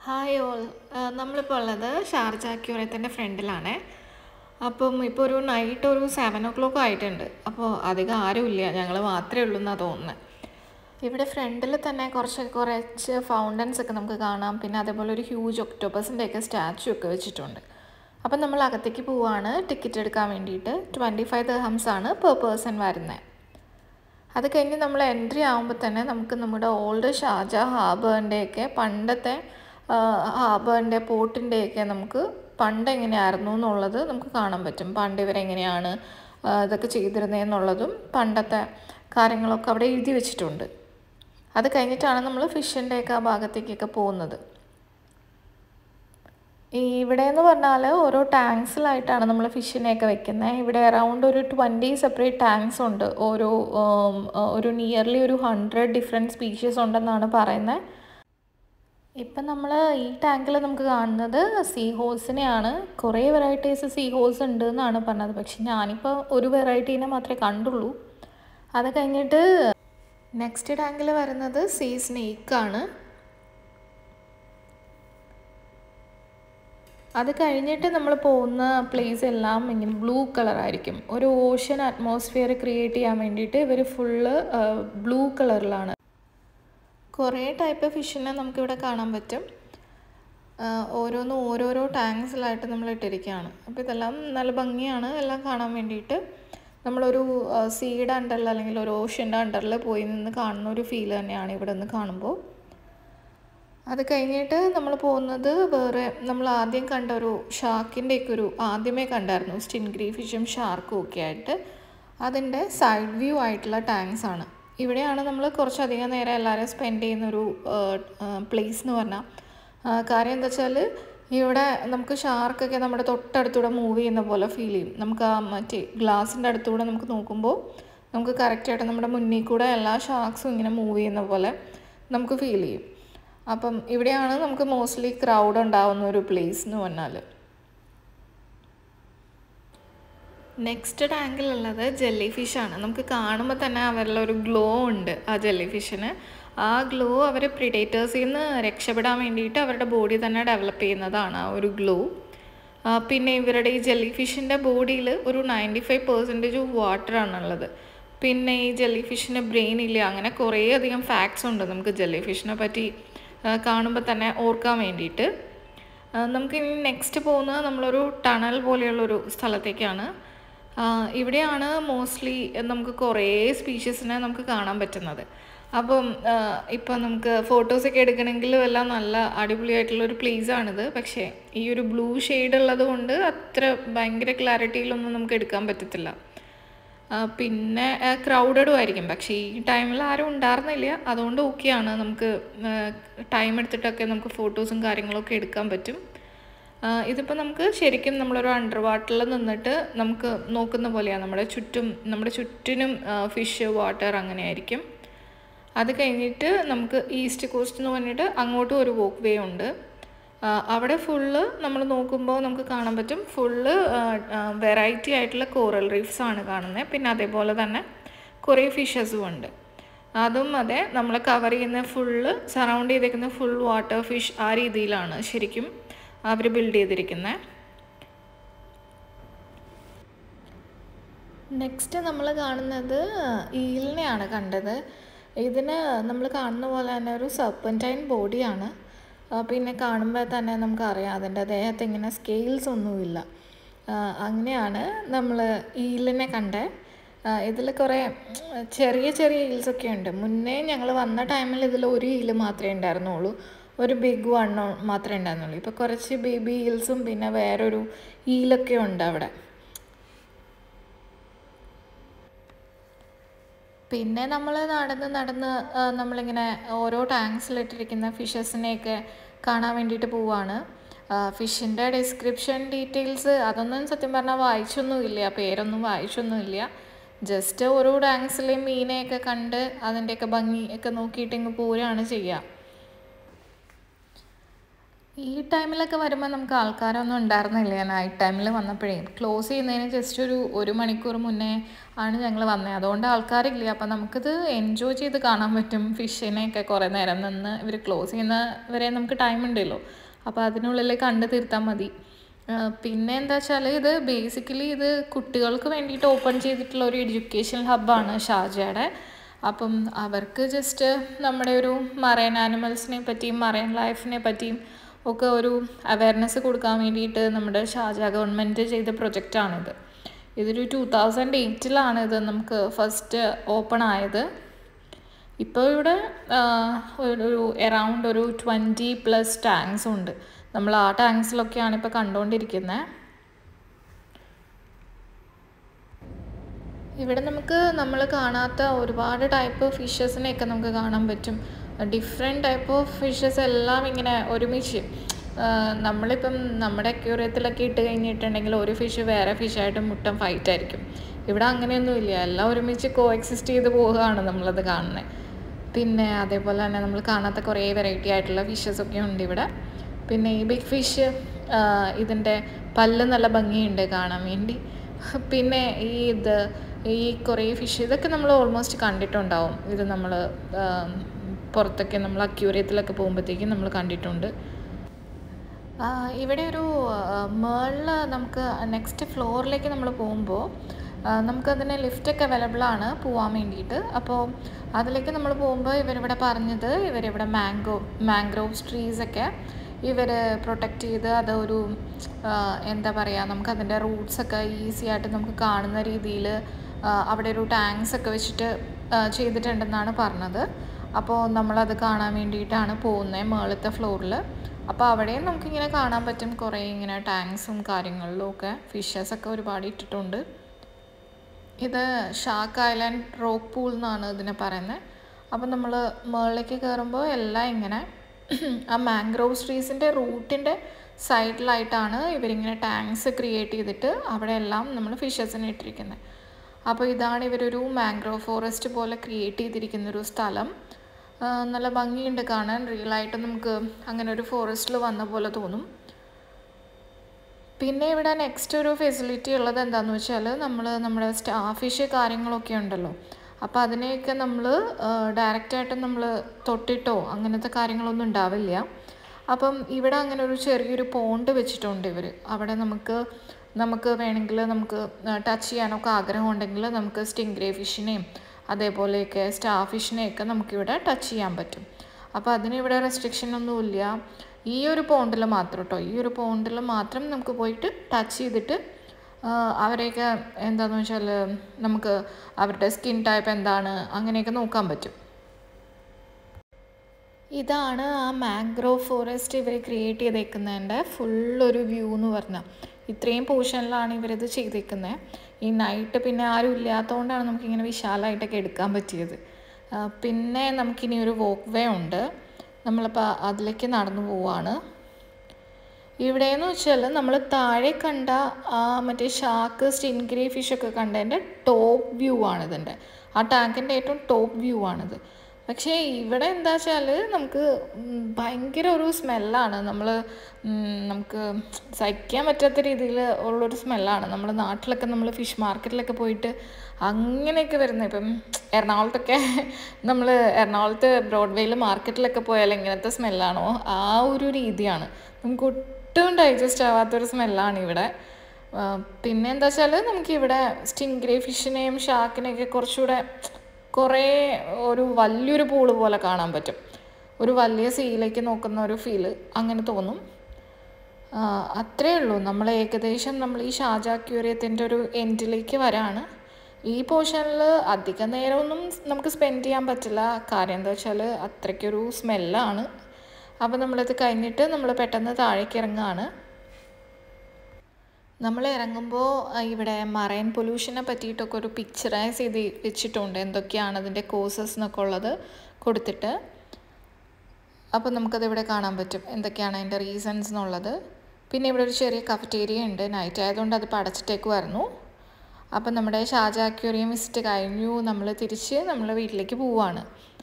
hi all നമ്മളിപ്പോൾ ഉള്ളത് Sharjah അക്യൂറത്തിൻ്റെ ഫ്രണ്ടിലാണ് അപ്പം ഇപ്പോൾ ഒരു നൈറ്റ് ഒരു സെവൻ ഒ ക്ലോക്ക് ആയിട്ടുണ്ട് അപ്പോൾ അധികം ആരുമില്ല ഞങ്ങൾ മാത്രമേ ഉള്ളൂ എന്നാണ് തോന്നുന്നത് ഇവിടെ ഫ്രണ്ടിൽ തന്നെ കുറച്ച് കുറച്ച് ഫൗണ്ടൻസ് ഒക്കെ നമുക്ക് കാണാം പിന്നെ അതേപോലെ ഒരു ഹ്യൂജ് ഒക്ടോബസിൻ്റെ ഒക്കെ സ്റ്റാച്ചു ഒക്കെ വെച്ചിട്ടുണ്ട് അപ്പം നമ്മൾ അകത്തേക്ക് പോവാണ് ടിക്കറ്റ് എടുക്കാൻ വേണ്ടിയിട്ട് ട്വൻറ്റി ഫൈവ് ദഹംസ് ആണ് പെർ പേഴ്സൺ വരുന്നത് അത് കഴിഞ്ഞ് നമ്മൾ എൻട്രി ആകുമ്പോൾ തന്നെ നമുക്ക് നമ്മുടെ ഓൾഡ് ഷാജ ഹാർബറിൻ്റെയൊക്കെ പണ്ടത്തെ ഹാർബറിൻ്റെ പോർട്ടിൻ്റെയൊക്കെ നമുക്ക് പണ്ട് എങ്ങനെയായിരുന്നു എന്നുള്ളത് നമുക്ക് കാണാൻ പറ്റും പണ്ട് ഇവരെങ്ങനെയാണ് ആ, ഇതൊക്കെ ചെയ്തിരുന്നതെന്നുള്ളതും പണ്ടത്തെ കാര്യങ്ങളൊക്കെ അവിടെ എഴുതി വെച്ചിട്ടുണ്ട് അത് കഴിഞ്ഞിട്ടാണ് നമ്മൾ ഫിഷിൻ്റെയൊക്കെ ആ ഭാഗത്തേക്കൊക്കെ പോകുന്നത് ഈ ഇവിടെ എന്ന് പറഞ്ഞാൽ ഓരോ ടാങ്ക്സിലായിട്ടാണ് നമ്മൾ ഫിഷിനെയൊക്കെ വെക്കുന്നത് ഇവിടെ അറൗണ്ട് ഒരു ട്വൻറ്റി സെപ്പറേറ്റ് ടാങ്ക്സ് ഉണ്ട് ഓരോ ഉം, ഒരു നിയർലി ഒരു ഹൺഡ്രഡ് ഡിഫറെൻറ്റ് സ്പീഷീസ് ഉണ്ടെന്നാണ് പറയുന്നത് ഇപ്പം നമ്മൾ ഈ ടാങ്കിൽ നമുക്ക് കാണുന്നത് സീ ഹോഴ്സിനെയാണ് കുറേ വെറൈറ്റീസ് സീ ഹോഴ്സ് ഉണ്ട് എന്നാണ് പറഞ്ഞത് പക്ഷെ ഞാനിപ്പോൾ ഒരു വെറൈറ്റീനെ മാത്രമേ കണ്ടുള്ളൂ അത് കഴിഞ്ഞിട്ട് നെക്സ്റ്റ് ടാങ്കിൽ വരുന്നത് സീ സ്നേക്കാണ് അത് കഴിഞ്ഞിട്ട് നമ്മൾ പോകുന്ന പ്ലേസ് എല്ലാം ഇങ്ങനെ ബ്ലൂ കളറായിരിക്കും ഒരു ഓഷ്യൻ അറ്റ്മോസ്ഫിയർ ക്രിയേറ്റ് ചെയ്യാൻ വേണ്ടിയിട്ട് ഇവർ ഫുള്ള് ബ്ലൂ കളറിലാണ് കുറേ ടൈപ്പ് ഫിഷിനെ നമുക്കിവിടെ കാണാൻ പറ്റും ആഹ് ഓരോന്നും ഓരോരോ ടാങ്ക്സിലായിട്ട് നമ്മൾ ഇട്ടിരിക്കുകയാണ് അപ്പോൾ ഇതെല്ലാം നല്ല ഭംഗിയാണ് എല്ലാം കാണാൻ വേണ്ടിയിട്ട് നമ്മളൊരു സീഡ് അണ്ടറിൽ അല്ലെങ്കിൽ ഒരു ഓഷ്യൻ്റെ അണ്ടറിൽ പോയി നിന്ന് കാണുന്ന ഒരു ഫീൽ തന്നെയാണ് ഇവിടെ നിന്ന് കാണുമ്പോൾ അത് കഴിഞ്ഞിട്ട് നമ്മൾ പോകുന്നത് വേറെ നമ്മൾ ആദ്യം കണ്ട ഒരു ഷാർക്കിൻ്റെയൊക്കെ ഒരു ആദ്യമേ കണ്ടായിരുന്നു സ്റ്റിൻഗ്രി ഫിഷും ഷാർക്കും ഒക്കെ ആയിട്ട് അതിൻ്റെ സൈഡ് വ്യൂ ആയിട്ടുള്ള ടാങ്ക്സ് ആണ് ഇവിടെയാണ് നമ്മൾ കുറച്ചധികം നേരം എല്ലാവരും സ്പെൻഡ് ചെയ്യുന്നൊരു പ്ലേസ് എന്ന് പറഞ്ഞാൽ ആ, കാര്യം എന്താ വെച്ചാൽ ഇവിടെ നമുക്ക് ഷാർക്കൊക്കെ നമ്മുടെ തൊട്ടടുത്തൂടെ മൂവ് ചെയ്യുന്ന പോലെ ഫീൽ ചെയ്യും നമുക്ക് ആ മറ്റേ ഗ്ലാസിൻ്റെ അടുത്തൂടെ നമുക്ക് നോക്കുമ്പോൾ നമുക്ക് കറക്റ്റായിട്ട് നമ്മുടെ മുന്നിൽ കൂടെ എല്ലാ ഷാർക്സും ഇങ്ങനെ മൂവ് ചെയ്യുന്ന പോലെ നമുക്ക് ഫീൽ ചെയ്യും അപ്പം ഇവിടെയാണ് നമുക്ക് മോസ്റ്റ്ലി ക്രൗഡ് ഉണ്ടാവുന്ന ഒരു പ്ലേസ് എന്ന് പറഞ്ഞാൽ നെക്സ്റ്റ് ടാങ്കിലുള്ളത് ജെല്ലി ഫിഷാണ് നമുക്ക് കാണുമ്പോൾ തന്നെ അവരിൽ ഒരു ഗ്ലോ ഉണ്ട് ആ ജെല്ലി ഫിഷിന് ആ ഗ്ലോ അവർ പ്രിഡേറ്റേഴ്സിൽ നിന്ന് രക്ഷപ്പെടാൻ വേണ്ടിയിട്ട് അവരുടെ ബോഡി തന്നെ ഡെവലപ്പ് ചെയ്യുന്നതാണ് ആ ഒരു ഗ്ലോ പിന്നെ ഇവരുടെ ഈ ജെല്ലി ഫിഷിൻ്റെ ബോഡിയിൽ ഒരു നയൻറ്റി ഫൈവ് പെർസെൻറ്റേജ് വാട്ടറാണുള്ളത് പിന്നെ ഈ ജെല്ലി ഫിഷിന് ബ്രെയിൻ ഇല്ല അങ്ങനെ കുറേ അധികം ഫാക്ട്സ് ഉണ്ട് നമുക്ക് ജെല്ലി ഫിഷിനെ പറ്റി കാണുമ്പോൾ തന്നെ ഓർക്കാൻ വേണ്ടിയിട്ട് ആ, നമുക്ക് ഇനി നെക്സ്റ്റ് പോകുന്നത് നമ്മളൊരു ടണൽ പോലെയുള്ളൊരു സ്ഥലത്തേക്കാണ് ആ, ഇവിടെയാണ് മോസ്റ്റ്ലി നമുക്ക് കുറേ സ്പീഷീസിനെ നമുക്ക് കാണാൻ പറ്റുന്നത് അപ്പം ആ, ഇപ്പം നമുക്ക് ഫോട്ടോസൊക്കെ എടുക്കണമെങ്കിലും എല്ലാം നല്ല അടിപൊളിയായിട്ടുള്ളൊരു പ്ലേസ് ആണിത് പക്ഷേ ഈ ഒരു ബ്ലൂ ഷെയ്ഡ് ഉള്ളത് കൊണ്ട് അത്ര ഭയങ്കര ക്ലാരിറ്റിയിലൊന്നും നമുക്ക് എടുക്കാൻ പറ്റത്തില്ല ആ, പിന്നെ ക്രൗഡഡും ആയിരിക്കും പക്ഷേ ഈ ടൈമിൽ ആരും ഉണ്ടായിരുന്നില്ല അതുകൊണ്ട് ഓക്കെയാണ് നമുക്ക് ടൈം എടുത്തിട്ടൊക്കെ നമുക്ക് ഫോട്ടോസും കാര്യങ്ങളൊക്കെ എടുക്കാൻ പറ്റും ആ, ഇതിപ്പോൾ നമുക്ക് ശരിക്കും നമ്മളൊരു അണ്ടർ വാട്ടറിൽ നിന്നിട്ട് നമുക്ക് നോക്കുന്ന പോലെയാണ് നമ്മുടെ ചുറ്റും നമ്മുടെ ചുറ്റിനും ഫിഷ് വാട്ടർ അങ്ങനെ ആയിരിക്കും അത് കഴിഞ്ഞിട്ട് നമുക്ക് ഈസ്റ്റ് കോസ്റ്റ് എന്ന് പറഞ്ഞിട്ട് അങ്ങോട്ടും ഒരു വോക്ക് വേ ഉണ്ട് ആ, അവിടെ ഫുള്ള് നമ്മൾ നോക്കുമ്പോൾ നമുക്ക് കാണാൻ പറ്റും ഫുള്ള് വെറൈറ്റി ആയിട്ടുള്ള കോറൽ റീഫ്സ് ആണ് കാണുന്നത് പിന്നെ അതേപോലെ തന്നെ കുറേ ഫിഷസും ഉണ്ട് അതും അതെ നമ്മൾ കവർ ചെയ്യുന്ന ഫുള്ള് സറൗണ്ട് ചെയ്തേക്കുന്ന ഫുൾ വാട്ടർ ഫിഷ് ആ രീതിയിലാണ് ശരിക്കും അവർ ബിൽഡ് ചെയ്തിരിക്കുന്നത് നെക്സ്റ്റ് നമ്മൾ കാണുന്നത് ഈലിനെയാണ് കണ്ടത് ഇതിന് നമ്മൾ കാണുന്ന പോലെ തന്നെ ഒരു സർപ്പൻറ്റൈൻ ബോഡിയാണ് പിന്നെ കാണുമ്പോൾ തന്നെ നമുക്കറിയാം അതിൻ്റെ ദേഹത്ത് ഇങ്ങനെ സ്കെയിൽസ് ഒന്നുമില്ല ആ, അങ്ങനെയാണ് നമ്മൾ ഈലിനെ കണ്ടത് ഇതിൽ കുറേ ചെറിയ ചെറിയ ഈൽസൊക്കെ ഉണ്ട് മുന്നേ ഞങ്ങൾ വന്ന ടൈമിൽ ഇതിൽ ഒരു ഈല് മാത്രമേ ഉണ്ടായിരുന്നുള്ളൂ ഒരു ബിഗ് വൺ മാത്രമേ ഉണ്ടായിരുന്നുള്ളൂ ഇപ്പോൾ കുറച്ച് ബേബി ഈൽസും പിന്നെ വേറൊരു ഈലൊക്കെ ഉണ്ട് അവിടെ പിന്നെ നമ്മൾ നടന്ന് നടന്ന് ആ, നമ്മളിങ്ങനെ ഓരോ ടാങ്ക്സിലിട്ടിരിക്കുന്ന ഫിഷസിനെയൊക്കെ കാണാൻ വേണ്ടിയിട്ട് പോവാണ് ഫിഷിൻ്റെ ഡിസ്ക്രിപ്ഷൻ ഡീറ്റെയിൽസ് അതൊന്നും സത്യം പറഞ്ഞാൽ വായിച്ചൊന്നും ഇല്ല പേരൊന്നും വായിച്ചൊന്നും ഇല്ല ജസ്റ്റ് ഓരോ ടാങ്ക്സിലെ മീനെയൊക്കെ കണ്ട് അതിൻ്റെയൊക്കെ ഭംഗി ഒക്കെ നോക്കിയിട്ട് ഇങ്ങ് പോരുകയാണ് ചെയ്യുക ഈ ടൈമിലൊക്കെ വരുമ്പോൾ നമുക്ക് ആൾക്കാരൊന്നും ഉണ്ടായിരുന്നില്ല നൈറ്റ് ടൈമിൽ വന്നപ്പോഴേ ക്ലോസ് ചെയ്യുന്നതിന് ജസ്റ്റ് ഒരു ഒരു മണിക്കൂർ മുന്നേ ആണ് ഞങ്ങൾ വന്നത് അതുകൊണ്ട് ആൾക്കാരില്ല അപ്പം നമുക്കിത് എൻജോയ് ചെയ്ത് കാണാൻ പറ്റും ഫിഷിനെയൊക്കെ കുറേ നേരം നിന്ന് ഇവർ ക്ലോസ് ചെയ്യുന്നവരെ നമുക്ക് ടൈം ഉണ്ടല്ലോ അപ്പോൾ അതിനുള്ളിൽ കണ്ടു തീർത്താൽ മതി പിന്നെ എന്താ വെച്ചാൽ ഇത് ബേസിക്കലി ഇത് കുട്ടികൾക്ക് വേണ്ടിയിട്ട് ഓപ്പൺ ചെയ്തിട്ടുള്ള ഒരു എഡ്യൂക്കേഷൻ ഹബ്ബാണ് ഷാർജയുടെ അപ്പം അവർക്ക് ജസ്റ്റ് നമ്മുടെ ഒരു മറൈൻ ആനിമൽസിനെ പറ്റിയും മറൈൻ ലൈഫിനെ പറ്റിയും ഒക്കെ ഒരു അവയർനെസ് കൊടുക്കാൻ വേണ്ടിയിട്ട് നമ്മുടെ ഷാർജ ഗവൺമെൻറ് ചെയ്ത പ്രൊജക്റ്റാണിത് ഇതൊരു ടു തൗസൻഡ് എയ്റ്റിലാണ് ഇത് നമുക്ക് ഫസ്റ്റ് ഓപ്പൺ ആയത് ഇപ്പോൾ ഇവിടെ ഒരു എറൗണ്ട് ഒരു ട്വൻറ്റി പ്ലസ് ടാങ്ക്സ് ഉണ്ട് നമ്മൾ ആ ടാങ്ക്സിലൊക്കെയാണ് ഇപ്പോൾ കണ്ടുകൊണ്ടിരിക്കുന്നത് ഇവിടെ നമുക്ക് നമ്മൾ കാണാത്ത ഒരുപാട് ടൈപ്പ് ഫിഷസിനെയൊക്കെ നമുക്ക് കാണാൻ പറ്റും ഡിഫറെൻറ്റ് ടൈപ്പ് ഓഫ് ഫിഷസ് എല്ലാം ഇങ്ങനെ ഒരുമിച്ച് നമ്മളിപ്പം നമ്മുടെ അക്യൂറിയത്തിലൊക്കെ ഇട്ട് കഴിഞ്ഞിട്ടുണ്ടെങ്കിൽ ഒരു ഫിഷ് വേറെ ഫിഷായിട്ട് മുട്ടം ഫൈറ്റ് ആയിരിക്കും ഇവിടെ അങ്ങനെയൊന്നുമില്ല എല്ലാം ഒരുമിച്ച് കോ എക്സിസ്റ്റ് ചെയ്ത് പോവുകയാണ് നമ്മളത് കാണുന്നത് പിന്നെ അതേപോലെ തന്നെ നമ്മൾ കാണാത്ത കുറേ വെറൈറ്റി ആയിട്ടുള്ള ഫിഷസ് ഒക്കെ ഉണ്ട് ഇവിടെ പിന്നെ ഈ ബിഗ് ഫിഷ് ഇതിൻ്റെ പല്ല് നല്ല ഭംഗിയുണ്ട് കാണാൻ വേണ്ടി പിന്നെ ഈ ഇത് ഈ കുറേ ഫിഷ് ഇതൊക്കെ നമ്മൾ ഓൾമോസ്റ്റ് കണ്ടിട്ടുണ്ടാവും ഇത് നമ്മൾ പുറത്തൊക്കെ നമ്മൾ അക്യൂറിയത്തിലൊക്കെ പോകുമ്പോഴത്തേക്കും നമ്മൾ കണ്ടിട്ടുണ്ട് ഇവിടെ ഒരു മേളിൽ നമുക്ക് നെക്സ്റ്റ് ഫ്ലോറിലേക്ക് നമ്മൾ പോകുമ്പോൾ നമുക്കതിന് ലിഫ്റ്റൊക്കെ അവൈലബിൾ ആണ് പോകാൻ വേണ്ടിയിട്ട് അപ്പോൾ അതിലേക്ക് നമ്മൾ പോകുമ്പോൾ ഇവരിവിടെ പറഞ്ഞത് ഇവരിവിടെ മാംഗോ മാംഗ്രോവ്സ് ട്രീസൊക്കെ ഇവർ പ്രൊട്ടക്റ്റ് ചെയ്ത് അതൊരു എന്താ പറയുക നമുക്കതിൻ്റെ റൂട്ട്സൊക്കെ ഈസി ആയിട്ട് നമുക്ക് കാണുന്ന രീതിയിൽ അവിടെ ഒരു ടാങ്ക്സ് ഒക്കെ വെച്ചിട്ട് ചെയ്തിട്ടുണ്ടെന്നാണ് പറഞ്ഞത് അപ്പോൾ നമ്മളത് കാണാൻ വേണ്ടിയിട്ടാണ് പോകുന്നത് മുകളിലത്തെ ഫ്ലോറിൽ അപ്പോൾ അവിടെയും നമുക്കിങ്ങനെ കാണാൻ പറ്റും കുറേ ഇങ്ങനെ ടാങ്ക്സും കാര്യങ്ങളിലും ഒക്കെ ഫിഷസ് ഒക്കെ ഒരുപാട് ഇട്ടിട്ടുണ്ട് ഇത് ഷാക്ക് ഐലൻഡ് റോക്ക് പൂൾ എന്നാണ് ഇതിനെ പറയുന്നത് അപ്പം നമ്മൾ മുകളിലേക്ക് കയറുമ്പോൾ എല്ലാം ഇങ്ങനെ ആ മാംഗ്രോവ് ട്രീസിൻ്റെ റൂട്ടിൻ്റെ സൈഡിലായിട്ടാണ് ഇവരിങ്ങനെ ടാങ്ക്സ് ക്രിയേറ്റ് ചെയ്തിട്ട് അവിടെ എല്ലാം നമ്മൾ ഫിഷസിനെ ഇട്ടിരിക്കുന്നത് അപ്പോൾ ഇതാണ് ഇവരൊരു മാംഗ്രോവ് ഫോറസ്റ്റ് പോലെ ക്രിയേറ്റ് ചെയ്തിരിക്കുന്നൊരു സ്ഥലം നല്ല ഭംഗിയുണ്ട് കാണാൻ റിയലായിട്ട് നമുക്ക് അങ്ങനെ ഒരു ഫോറസ്റ്റിൽ വന്ന പോലെ തോന്നും പിന്നെ ഇവിടെ നെക്സ്റ്റ് ഒരു ഫെസിലിറ്റി ഉള്ളത് എന്താണെന്ന് വെച്ചാൽ നമ്മൾ നമ്മുടെ സ്റ്റാർ ഫിഷ് കാര്യങ്ങളൊക്കെ ഉണ്ടല്ലോ അപ്പോൾ അതിനെയൊക്കെ നമ്മൾ ഡയറക്റ്റായിട്ട് നമ്മൾ തൊട്ടിട്ടോ അങ്ങനത്തെ കാര്യങ്ങളൊന്നും ഉണ്ടാവില്ല അപ്പം ഇവിടെ അങ്ങനെ ഒരു ചെറിയൊരു പോണ്ട് വെച്ചിട്ടുണ്ട് ഇവർ അവിടെ നമുക്ക് നമുക്ക് വേണമെങ്കിൽ നമുക്ക് ടച്ച് ചെയ്യാനൊക്കെ ആഗ്രഹമുണ്ടെങ്കിൽ നമുക്ക് സ്റ്റിംഗ്രേ ഫിഷിനെയും അതേപോലെയൊക്കെ സ്റ്റാർ ഫിഷിനെയൊക്കെ നമുക്കിവിടെ ടച്ച് ചെയ്യാൻ പറ്റും അപ്പോൾ അതിന് ഇവിടെ റെസ്ട്രിക്ഷൻ ഒന്നുമില്ല ഈ ഒരു പോണ്ടിൽ മാത്രം കേട്ടോ ഈ ഒരു പോണ്ടിൽ മാത്രം നമുക്ക് പോയിട്ട് ടച്ച് ചെയ്തിട്ട് അവരെയൊക്കെ എന്താണെന്ന് വെച്ചാൽ നമുക്ക് അവരുടെ സ്കിൻ ടൈപ്പ് എന്താണ് അങ്ങനെയൊക്കെ നോക്കാൻ പറ്റും ഇതാണ് ആ മാംഗ്രോവ് ഫോറസ്റ്റ് ഇവർ ക്രിയേറ്റ് ചെയ്തേക്കുന്നതിൻ്റെ ഫുള്ളൊരു വ്യൂ എന്ന് പറഞ്ഞാൽ ഇത്രയും പോർഷനിലാണ് ഇവരിത് ചെയ്തേക്കുന്നത് ഈ നൈറ്റ് പിന്നെ ആരും ഇല്ലാത്തതുകൊണ്ടാണ് നമുക്കിങ്ങനെ വിശാലമായിട്ടൊക്കെ എടുക്കാൻ പറ്റിയത് പിന്നെ നമുക്കിനി ഒരു വോക്ക് വേ ഉണ്ട് നമ്മളിപ്പോൾ അതിലേക്ക് നടന്നു പോവാണ് ഇവിടെയെന്ന് വെച്ചാൽ നമ്മൾ താഴെ കണ്ട ആ മറ്റേ ഷാക്ക് സ്റ്റിൻഗ്രി ഫിഷൊക്കെ കണ്ടതിൻ്റെ ടോപ്പ് വ്യൂ ആണ് ഇതിൻ്റെ ആ ടാങ്കിൻ്റെ ഏറ്റവും ടോപ്പ് വ്യൂ ആണിത് പക്ഷേ ഇവിടെ എന്താ വെച്ചാൽ നമുക്ക് ഭയങ്കര ഒരു സ്മെല്ലാണ് നമ്മൾ നമുക്ക് സഹിക്കാൻ പറ്റാത്ത രീതിയിൽ ഉള്ളൊരു സ്മെല്ലാണ് നമ്മുടെ നാട്ടിലൊക്കെ നമ്മൾ ഫിഷ് മാർക്കറ്റിലൊക്കെ പോയിട്ട് അങ്ങനെയൊക്കെ വരുന്നത് ഇപ്പം എറണാകുളത്തൊക്കെ നമ്മൾ എറണാകുളത്ത് ബ്രോഡ്വേയിൽ മാർക്കറ്റിലൊക്കെ പോയാൽ എങ്ങനത്തെ സ്മെല്ലാണോ ആ ഒരു രീതിയാണ് നമുക്ക് ഒട്ടും ഡൈജസ്റ്റ് ആവാത്തൊരു സ്മെല്ലാണ് ഇവിടെ പിന്നെ എന്താ വെച്ചാൽ നമുക്കിവിടെ സ്റ്റിംഗ്രേ ഫിഷിനെയും ഷാക്കിനെയൊക്കെ കുറച്ചുകൂടെ കുറേ ഒരു വലിയൊരു പൂള് പോലെ കാണാൻ പറ്റും ഒരു വലിയ സീയിലേക്ക് നോക്കുന്ന ഒരു ഫീല് അങ്ങനെ തോന്നും അത്രേ ഉള്ളൂ നമ്മൾ ഏകദേശം നമ്മൾ ഈ ഷാജ ക്യൂരിയത്തിൻ്റെ ഒരു എൻഡിലേക്ക് വരാണ് ഈ പോർഷനിൽ അധിക നേരമൊന്നും നമുക്ക് സ്പെൻഡ് ചെയ്യാൻ പറ്റില്ല കാര്യം എന്താ വെച്ചാൽ അത്രയ്ക്കൊരു സ്മെല്ലാണ് അപ്പോൾ നമ്മളിത് കഴിഞ്ഞിട്ട് നമ്മൾ പെട്ടെന്ന് താഴേക്ക് ഇറങ്ങുകയാണ് നമ്മൾ ഇറങ്ങുമ്പോൾ ഇവിടെ മറൈൻ പൊല്യൂഷനെ പറ്റിയിട്ടൊക്കെ ഒരു പിക്ചറൈസ് ചെയ്ത് വെച്ചിട്ടുണ്ട് എന്തൊക്കെയാണ് അതിൻ്റെ കോസസ് എന്നൊക്കെ ഉള്ളത് കൊടുത്തിട്ട് അപ്പോൾ നമുക്കത് ഇവിടെ കാണാൻ പറ്റും എന്തൊക്കെയാണ് അതിൻ്റെ റീസൺസ് എന്നുള്ളത് പിന്നെ ഇവിടെ ഒരു ചെറിയ കഫറ്റേരിയ ഉണ്ട് നൈറ്റ് ആയതുകൊണ്ട് അത് അടച്ചിട്ടേക്കുമായിരുന്നു അപ്പം നമ്മുടെ ഷാജ അക്യൂറിയം വിസിറ്റ് കഴിഞ്ഞു നമ്മൾ തിരിച്ച് നമ്മൾ വീട്ടിലേക്ക് പോവുകയാണ്